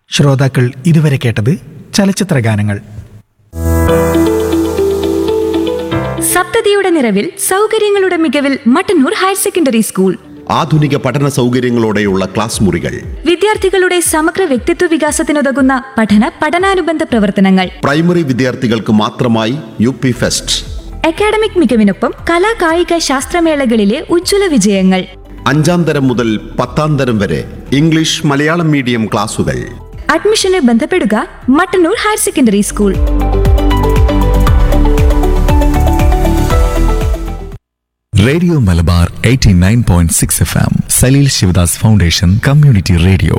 ശ്രോതാക്കൾ ഇതുവരെ കേട്ടത് ചലച്ചിത്ര ഗാനങ്ങൾ സപ്തതിയുടെ നിറവിൽ സൗകര്യങ്ങളുടെ മികവിൽ മട്ടന്നൂർ ഹയർ സെക്കൻഡറി സ്കൂൾ ആധുനിക പഠന സൗകര്യങ്ങളോടെയുള്ള ക്ലാസ് മുറികൾ വിദ്യാർത്ഥികളുടെ സമഗ്ര വ്യക്തിത്വ വികാസത്തിനുതകുന്ന പഠന പഠനാനുബന്ധ പ്രവർത്തനങ്ങൾ പ്രൈമറി വിദ്യാർത്ഥികൾക്ക് മാത്രമായി യു പി ഫെസ്റ്റ് അക്കാഡമിക് മികവിനൊപ്പം കലാ കായിക ശാസ്ത്രമേളകളിലെ ഉജ്ജ്വല വിജയങ്ങൾ അഞ്ചാം തരം മുതൽ പത്താം തരം വരെ ഇംഗ്ലീഷ് മലയാളം മീഡിയം ക്ലാസുകൾ അഡ്മിഷന് ബന്ധപ്പെടുക Mattannur higher secondary school radio Malabar 89.6 point six F M Saleel Sivadas foundation community radio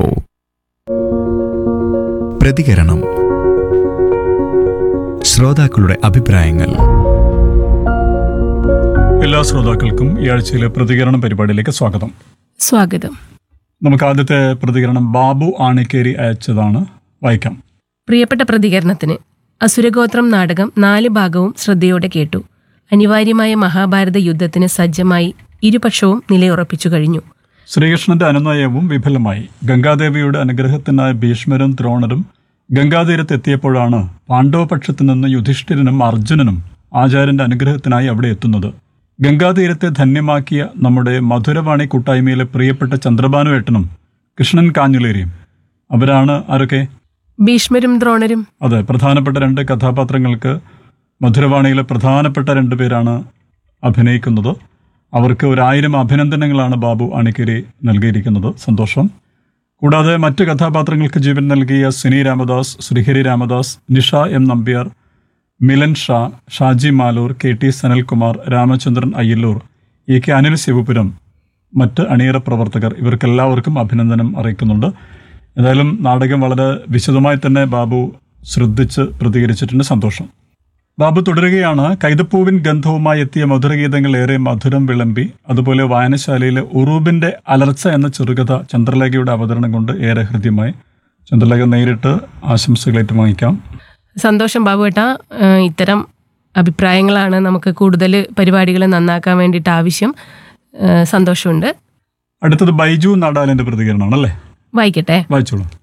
പ്രതികരണം ശ്രോതാക്കളുടെ അഭിപ്രായങ്ങൾ എല്ലാ ശ്രോതാക്കൾക്കും ഈ ആഴ്ചയിലെ പ്രതികരണം പരിപാടിയിലേക്ക് സ്വാഗതം സ്വാഗതം നമുക്ക് ആദ്യത്തെ പ്രതികരണം ബാബു ആണിക്കേരി അയച്ചതാണ് വായിക്കാം പ്രിയപ്പെട്ട പ്രതികരണത്തിന് അസുരഗോത്രം നാടകം നാല് ഭാഗവും ശ്രദ്ധയോടെ കേട്ടു അനിവാര്യമായ മഹാഭാരത യുദ്ധത്തിന് സജ്ജമായി ഇരുപക്ഷവും നിലയുറപ്പിച്ചു കഴിഞ്ഞു ശ്രീകൃഷ്ണന്റെ അനുനയവും വിഫലമായി ഗംഗാദേവിയുടെ അനുഗ്രഹത്തിനായ ഭീഷ്മരും ദ്രോണരും ഗംഗാതീരത്തെത്തിയപ്പോഴാണ് പാണ്ഡവപക്ഷത്തു നിന്ന് യുധിഷ്ഠിരനും അർജുനനും ആചാര്യന്റെ അനുഗ്രഹത്തിനായി അവിടെ എത്തുന്നത് ഗംഗാതീരത്തെ ധന്യമാക്കിയ നമ്മുടെ മധുരവാണി കൂട്ടായ്മയിലെ പ്രിയപ്പെട്ട ചന്ദ്രഭാനുവേട്ടനും കൃഷ്ണൻ കാഞ്ഞുലേരിയും അവരാണ് ആരൊക്കെ ഭീഷ്മരും ദ്രോണരും അതെ പ്രധാനപ്പെട്ട രണ്ട് കഥാപാത്രങ്ങൾക്ക് മധുരവാണിയിലെ പ്രധാനപ്പെട്ട രണ്ട് പേരാണ് അഭിനയിക്കുന്നത് അവർക്ക് ഒരായിരം അഭിനന്ദനങ്ങളാണ് ബാബു അണിക്കരി നൽകിയിരിക്കുന്നത് സന്തോഷം കൂടാതെ മറ്റ് കഥാപാത്രങ്ങൾക്ക് ജീവൻ നൽകിയ Cini Ramadas Sreehari Ramadas Nisha M Nambiar Milan Sha Shaji Maloor K T Sanalkumar Ramachandran Ayyalloor A K Anil Sivapuram മറ്റ് അണിയറ പ്രവർത്തകർ ഇവർക്കെല്ലാവർക്കും അഭിനന്ദനം അറിയിക്കുന്നുണ്ട് ഏതായാലും നാടകം വളരെ വിശദമായി തന്നെ ബാബു ശ്രദ്ധിച്ച് പ്രതികരിച്ചിട്ടുണ്ട് സന്തോഷം ബാബു തുടരുകയാണ് കൈതപ്പൂവിൻ ഗന്ധവുമായി എത്തിയ മധുരഗീതങ്ങൾ ഏറെ മധുരം വിളമ്പി അതുപോലെ വായനശാലയിലെ ഉറൂബിന്റെ അലർച്ച എന്ന ചെറുകഥ ചന്ദ്രലേഖയുടെ അവതരണം കൊണ്ട് ഏറെ ഹൃദ്യമായി ചന്ദ്രലേഖ നേരിട്ട് ആശംസകൾ ഏറ്റുവാങ്ങിക്കാം സന്തോഷം ബാബുവേട്ട ഏഹ് ഇത്തരം അഭിപ്രായങ്ങളാണ് നമുക്ക് കൂടുതൽ പരിപാടികൾ നന്നാക്കാൻ വേണ്ടിയിട്ട് ആവശ്യം ഏഹ് സന്തോഷമുണ്ട് അടുത്തത് ബൈജു നാടാലിന്റെ പ്രതികരണമാണ് അല്ലേ വായിക്കട്ടെ വായിച്ചോളൂ